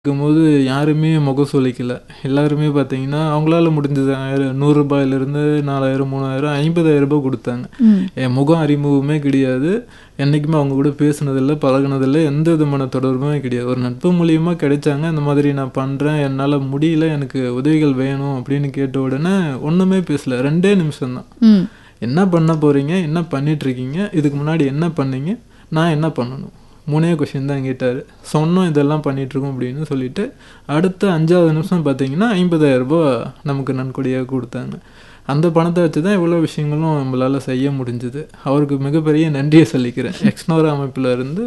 இருக்கும்போது யாருமே முகம் சுளிக்கல. எல்லாருமே பார்த்தீங்கன்னா, அவங்களால முடிஞ்சது ஆயிர ரூ. 100லேருந்து 4000, 3000, ரூ. 50000 குடுத்தாங்க. ம். என் முகம் அறிமுகமே கிடையாது. என்னைக்குமே அவங்க கூட பேசுனதில்ல, பழகுனதில்ல, எந்த விதமான தொடர்புமே கிடையாது. ஒரு நட்பு மூலியமா கிடைச்சாங்க. இந்த மாதிரி நான் பண்றேன், என்னால முடியல, எனக்கு உதவிகள் வேணும் அப்படின்னு கேட்ட உடனே ஒண்ணுமே பேசல. 2டே நிமிஷம் தான். ம். என்ன பண்ண போறீங்க? என்ன பண்ணிட்டுருக்கீங்க? இதுக்கு முன்னாடி என்ன பண்ணீங்க? நான் என்ன பண்ணணும்? 3ஏ கொஸ்டின் தான் கேட்டாரு. சொன்னோம் இதெல்லாம் பண்ணிட்டுருக்கோம் அப்படின்னு சொல்லிட்டு, அடுத்த 5வது நிமிஷம் பார்த்தீங்கன்னா, ரூ. 50000 நமக்கு நன்கொடையா குடுத்தாங்க. அந்த பணத்த வச்சு தான் இவ்வளோ விஷயங்களும் நம்மளால செய்ய முடிஞ்சது. அவருக்கு மிகப்பெரிய நன்றிய சொல்லிக்கிறேன். எக்ஸ்னோரா அமைப்புல இருந்து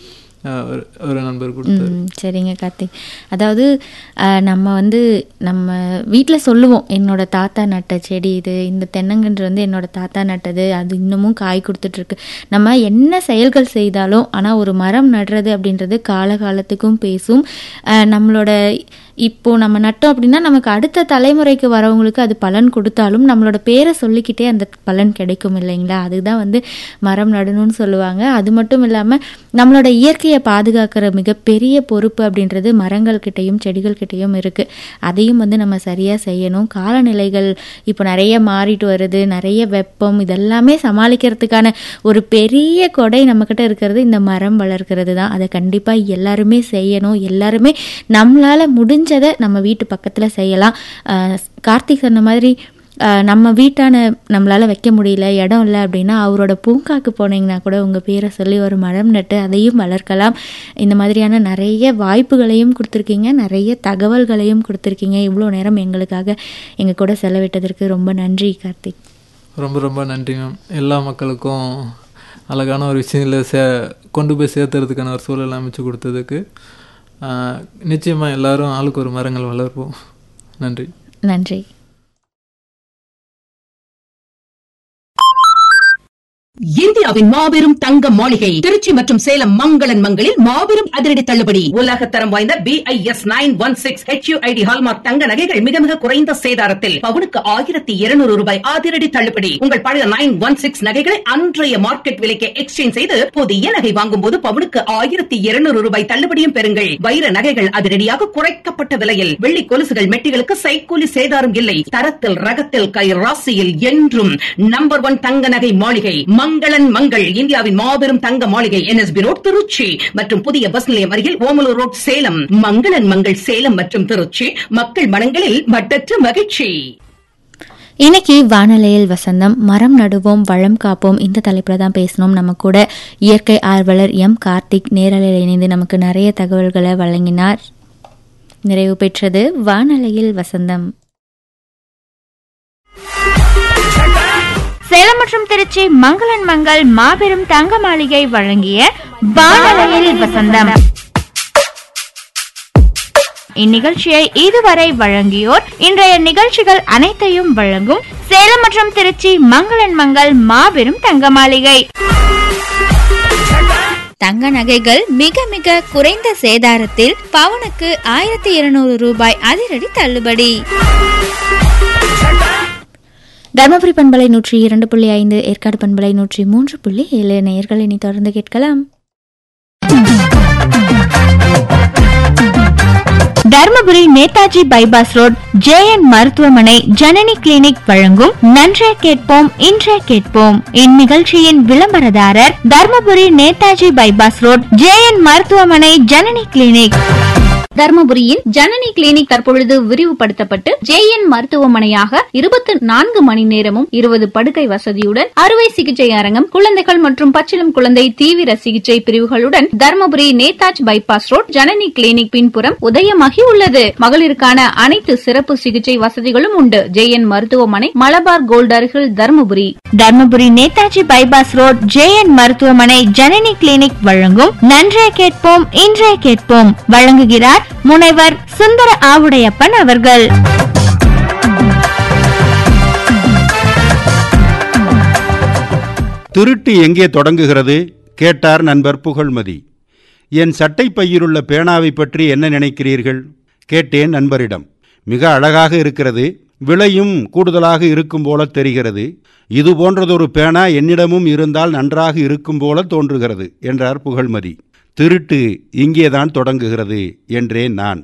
அ ஒரு ஒரு நண்பர் குடுத்தாரு. ம். சரிங்க கார்த்திக். அதாவது அ நம்ம வந்து நம்ம வீட்ல சொல்லுவோம். என்னோட தாத்தா நட்ட செடி இது. இந்த தென்னங்கன்று வந்து என்னோட தாத்தா நட்டது. அது இன்னமும் காய் குடுத்துட்ருக்கு. நம்ம என்ன செயல்கள் செய்தாலும், ஆனா ஒரு மரம் நடுறது அப்படின்றது காலகாலத்துக்கும் பேசும். அ நம்மளோட இப்போ நம்ம நட்டோம் அப்படின்னா, நமக்கு அடுத்த தலைமுறைக்கு வரவங்களுக்கு அது பலன் குடுத்தாலும், நம்மளோட பேர சொல்லிக்கிட்டே அந்த பலன் கிடைக்கும் இல்லைங்களா? அதுதான் வந்து மரம் நடணும்னு சொல்லுவாங்க. அது மட்டும் இல்லாம, நம்மளோட இயற்கைய பாதுகாக்கிற மிகப்பெரிய பொறுப்பு அப்படின்றது மரங்கள் கிட்டயும், செடிகள் கிட்டயும் இருக்கு. அதையும் வந்து நம்ம சரியா செய்யணும். காலநிலைகள் இப்போ நெறைய மாறிட்டு வருது. நெறைய வெப்பம் இதெல்லாமே சமாளிக்கிறதுக்கான ஒரு பெரிய கொடை நம்மகிட்ட இருக்கிறது இந்த மரம் வளர்க்கிறது தான். அத கண்டிப்பா எல்லாருமே செய்யணும். எல்லாருமே நம்மளால முடிஞ்சத நம்ம வீட்டு பக்கத்துல செய்யலாம். அ கார்த்திக் சொன்ன மாதிரி அ நம்ம வீட்டான நம்மளால வைக்க முடியல, இடம் இல்ல அப்படின்னா, அவரோட பூங்காக்கு போனீங்கன்னா கூட உங்க பேர சொல்லி ஒரு மரம் நட்டு அதையும் வளர்க்கலாம். இந்த மாதிரியான நெறைய வாய்ப்புகளையும் குடுத்துருக்கீங்க. நெறைய தகவல்களையும் குடுத்துருக்கீங்க. இவ்வளோ நேரம் எங்களுக்காக எங்க கூட செலவிட்டதற்கு ரொம்ப நன்றி கார்த்திக். ரொம்ப ரொம்ப நன்றி மேம். எல்லா மக்களுக்கும் அழகான ஒரு விஷயங்கள சே கொண்டு போய் சேர்த்துறதுக்கான ஒரு சூழல் அமைச்சு குடுத்ததுக்கு. அ நிச்சயமா எல்லாரும் ஆளுக்கு ஒரு மரங்கள் வளர்ப்போம். நன்றி. நன்றி. இந்தியாவின் மாபெரும் தங்க மாளிகை திருச்சி மற்றும் சேலம் மங்களன் மங்களில் மாபெரும் அதிரடி தள்ளுபடி உலக தரம் வாய்ந்த BIS nine one six HUID hallmark தங்க நகைகள் மிக மிக குறைந்த சேதாரத்தில் பவுனுக்கு ஆயிரத்தி இருநூறு ரூபாய் அதிரடி தள்ளுபடி உங்கள் பழைய நைன் ஒன் சிக்ஸ் நகைகளை அன்றைய மார்க்கெட் விலைக்கு எக்ஸ்சேஞ்ச் செய்து புதிய நகை வாங்கும் போது பவுனுக்கு ஆயிரத்தி இருநூறு ரூபாய் தள்ளுபடியும் பெறுங்கள் வைர நகைகள் அதிரடியாக குறைக்கப்பட்ட விலையில் வெள்ளி கொலுசுகள் மெட்டிகளுக்கு சைக்கூலி சேதாரம் இல்லை தரத்தில் ரகத்தில் கை ராசியில் என்றும் நம்பர் ஒன் தங்க நகை மாளிகை மங்களன் மங்கள் இந்தியாவின் மாபெரும் தங்க மாளிகை என்எஸ்பி ரோட் திருச்சி மற்றும் புதிய பஸ் நிலையம் அருகில் ஓமலூர் ரோட் சேலம் மங்களன் மங்கள் சேலம் மற்றும் திருச்சி மக்கள் மனங்களில் மட்டற்ற மகிழ்ச்சி இன்னைக்கு வானலையில் வசந்தம் மரம் நடுவோம் வளம் காப்போம் இந்த தலைப்புல தான் பேசணும் நம்ம கூட இயற்கை ஆர்வலர் எம் கார்த்திக் நேரலையில் இணைந்து நமக்கு நிறைய தகவல்களை வழங்கினார் நிறைவு பெற்றது வானலையில் வசந்தம் சேலம் மற்றும் திருச்சி மங்களன் மங்கள் மாபெரும் தங்க மாளிகை வழங்கிய வானலையில் வசந்தம் இந்நிகழ்ச்சியை இதுவரை வழங்கியோர் இன்றைய நிகழ்ச்சிகள் அனைத்தையும் வழங்கும் சேலம் மற்றும் திருச்சி மங்களன் மங்கள் மாபெரும் தங்க மாளிகை தங்க நகைகள் மிக மிக குறைந்த சேதாரத்தில் பவுனுக்கு ஆயிரத்தி இருநூறு ரூபாய் அதிரடி தள்ளுபடி தருமபுரி பண்பலை நூற்றி இரண்டு புள்ளி ஐந்து ஏற்காடு பண்பலை நூற்றி மூன்று புள்ளி ஏழு நேயர்கள் இனி தொடர்ந்து கேட்கலாம் Dharmapuri Netaji bypass road JN மருத்துவமனை ஜனனி கிளினிக் வழங்கும் நன்றே கேட்போம் இன்றே கேட்போம் இந்நிகழ்ச்சியின் விளம்பரதாரர் Dharmapuri Netaji bypass road JN மருத்துவமனை ஜனனி கிளினிக் தர்மபுரியின் ஜனனி கிளினிக் தற்பொழுது விரிவுபடுத்தப்பட்டு ஜேஎன் மருத்துவமனையாக இருபத்தி நான்கு மணி நேரமும் இருபது படுக்கை வசதியுடன் அறுவை சிகிச்சை அரங்கம் குழந்தைகள் மற்றும் பச்சிளம் குழந்தை தீவிர சிகிச்சை பிரிவுகளுடன் Dharmapuri Netaji bypass road Janani clinic பின்புறம் உதயமாகி உள்ளது மகளிருக்கான அனைத்து சிறப்பு சிகிச்சை வசதிகளும் உண்டு ஜேஎன் மருத்துவமனை மலபார் கோல்ட் அருகில் Dharmapuri Dharmapuri Netaji bypass road JN மருத்துவமனை ஜனனி கிளினிக் வழங்கும் நன்றே கேட்போம் இன்றே கேட்போம் வழங்குகிறார் முனைவர் சுந்தர ஆவுடையப்பன் அவர்கள் திருட்டு எங்கே தொடங்குகிறது கேட்டார் நண்பர் புகழ்மதி என் சட்டை பையிலுள்ள பேனாவை பற்றி என்ன நினைக்கிறீர்கள் கேட்டேன் நண்பரிடம் மிக அழகாக இருக்கிறது விலையும் கூடுதலாக இருக்கும் போல தெரிகிறது இது போன்றதொரு பேனா என்னிடமும் இருந்தால் நன்றாக இருக்கும் போல தோன்றுகிறது என்றார் புகழ்மதி திருட்டு இங்கேதான் தொடங்குகிறது என்றேன் நான்